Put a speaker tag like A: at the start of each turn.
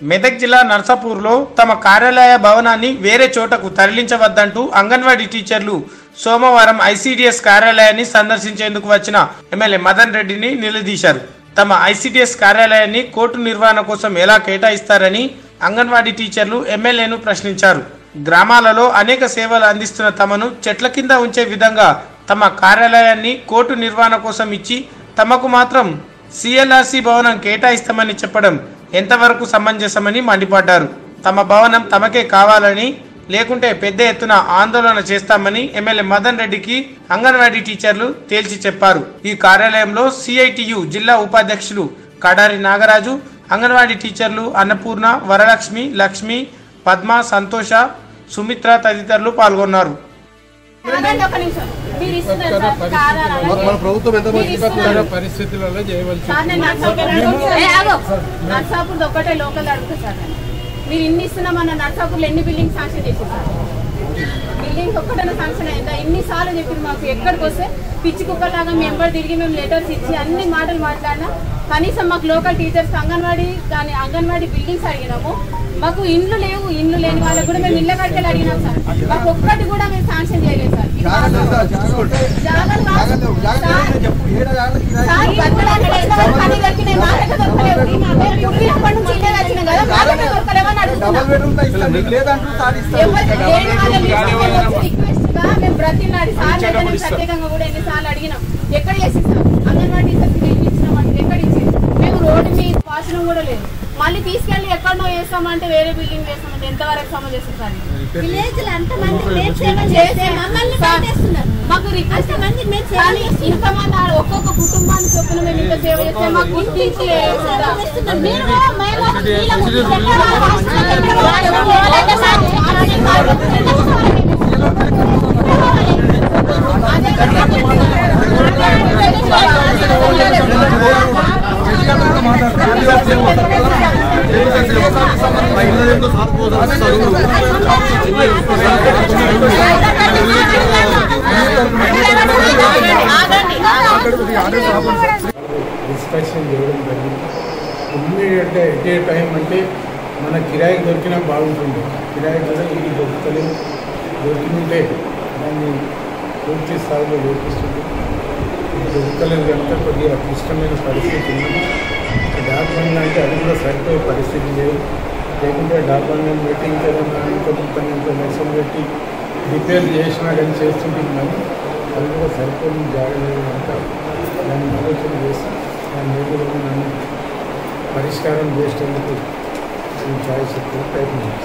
A: మెదక్ జిల్లా నర్సాపూర్లో తమ కార్యాలయ భవనాన్ని వేరే చోటకు తరలించవద్దంటూ అంగన్వాడీ టీచర్లు సోమవారం ఐసీడీఎస్ కార్యాలయాన్ని సందర్శించేందుకు వచ్చిన ఎమ్మెల్యే మదన్ రెడ్డిని నిలదీశారు తమ ఐసీడీఎస్ కార్యాలయాన్ని కోర్టు నిర్వహణ కోసం ఎలా కేటాయిస్తారని అంగన్వాడీ టీచర్లు ఎమ్మెల్యేను ప్రశ్నించారు గ్రామాలలో అనేక సేవలు అందిస్తున్న తమను చెట్ల కింద ఉంచే విధంగా తమ కార్యాలయాన్ని కోర్టు నిర్వహణ కోసం ఇచ్చి తమకు మాత్రం సిఎల్ఆర్సి భవనం కేటాయిస్తామని చెప్పడం ఎంతవరకు సమంజసమని మండిపడ్డారు తమ భవనం తమకే కావాలని లేకుంటే పెద్ద ఎత్తున ఆందోళన చేస్తామని ఎమ్మెల్యే మదన్ రెడ్డికి అంగన్వాడీ టీచర్లు తేల్చి చెప్పారు ఈ కార్యాలయంలో సిఐటియు జిల్లా ఉపాధ్యక్షులు కడారి నాగరాజు అంగన్వాడీ టీచర్లు అన్నపూర్ణ వరలక్ష్మి లక్ష్మి పద్మ సంతోష సుమిత్ర తదితరులు పాల్గొన్నారు
B: ఆగండి ఒక నిమిషం. మీరు ఇస్తున్నారు సార్ కారణాలు.
C: మన ప్రభుత్వం ఎంత మంది
B: మీరు ఇస్తున్నారు.
D: పరిస్థితులలో చేయవలసి
B: సార్ నేను నర్సాపూర్ ఏ, ఆగు. నర్సాపూర్ ఒక్కటే లోకల్ అడుగుతా సార్ నేను. మీరు ఇన్ని ఇస్తున్నామన్న నర్సాపూర్లో ఎన్ని బిల్డింగ్ శాంక్షన్ చేశారు సార్ బిల్డింగ్ ఒక్కటైనా శాంక్షన్ అయిందా ఇన్ని సార్లు చెప్పింది మాకు ఎక్కడికి వస్తే పిచ్చి కుక్కలాగా మేము ఎంబడి తిరిగి మేము లెటర్స్ ఇచ్చి అన్ని మాటలు మాట్లాడినా కనీసం మాకు లోకల్ టీచర్స్ అంగన్వాడీ కానీ అంగన్వాడీ బిల్డింగ్స్ అడిగినాము మాకు ఇండ్లు లేవు ఇండ్లు లేని వాళ్ళకి కూడా మేము ఇళ్ళ కట్టెలు అడిగినాం సార్ మాకు ఒక్కటి కూడా మేము శాంక్షన్ చేయలేదు సార్ ఇది జాగాలు కాదు. సార్, సార్, బతకడానికి ఎంతవరకు పని దొరికినాయి? మాకైతే దొరకలేవు. మేము పుట్టినప్పటి నుంచి ఇల్లే వచ్చినాం కదా, మాకైతే దొరకలేవని అడుగుతున్నాం. ఎవరికి లేని వాళ్ళ లిస్ట్ మేము వచ్చి రిక్వెస్ట్ గా మేము బ్రతిమలాడి సార్ అయితే మేము ప్రత్యేకంగా కూడా ఎన్నిసార్లు అడిగినాం ఎక్కడ చేసిస్తాం అంగన్వాడీ టీచర్స్కి ఎన్ని ఇచ్చినామంటే ఎక్కడ ఇచ్చింది మేము రోడ్డు మీద వాసనం కూడా లేదు మళ్ళీ తీసుకెళ్లి ఎక్కడనో వేస్తామంటే వేరే బిల్డింగ్ వేస్తామంటే ఎంతవరకు సమంజసం సార్ ఇది?
E: విలేజ్ లో అంతమంది మేము సేవ చేస్తే మమ్మల్ని పట్టేస్తున్నారు
B: మాకు రిక్వెస్ట్
E: అంతమంది మేము సేవ
B: కానీ ఇంతమంది ఆడ ఒక్కొక్క కుటుంబానికి చొప్పున మేము ఇంత సేవ చేస్తే మాకు గుర్తించి
E: చేస్తున్నారు. మీరు మేము వీళ్ళ ముందు ఎక్కడ రాష్ట్రంలో ఎక్కడ వాళ్ళు ఎవరు సార్
D: డిస్కషన్ చేయడం జరిగింది ఇమ్మీడియట్గా ఎట్ ఏ టైం అంటే మన కిరాయి దొరికినా బాగుంటుంది కిరాయి కూడా ఇది దొరుకుతలేదు దొరికింటే దాన్ని పూర్తి స్థాయిలో లోపిస్తుంది ఇది దొరకలేదు కనుక కొద్దిగా క్లిష్టమైన పరిస్థితి ఉంది డాక్యుమెంట్ అంటే అది కూడా సరిపోయే పరిస్థితి లేదు లేకుంటే డాక్యుమెంట్ మీటింగ్ ఏదైనా ఇంకొక ఇన్ఫర్మేషన్ పెట్టి రిపేర్ చేసినా కానీ చేస్తుంటుంది కానీ అది కూడా సరిపోయిన జాగ్రత్త కనుక దాన్ని ఆలోచన చేసి దాని మీద నన్ను పరిష్కారం చేసేందుకు ఈ ఛాయిస్ ప్రయత్నం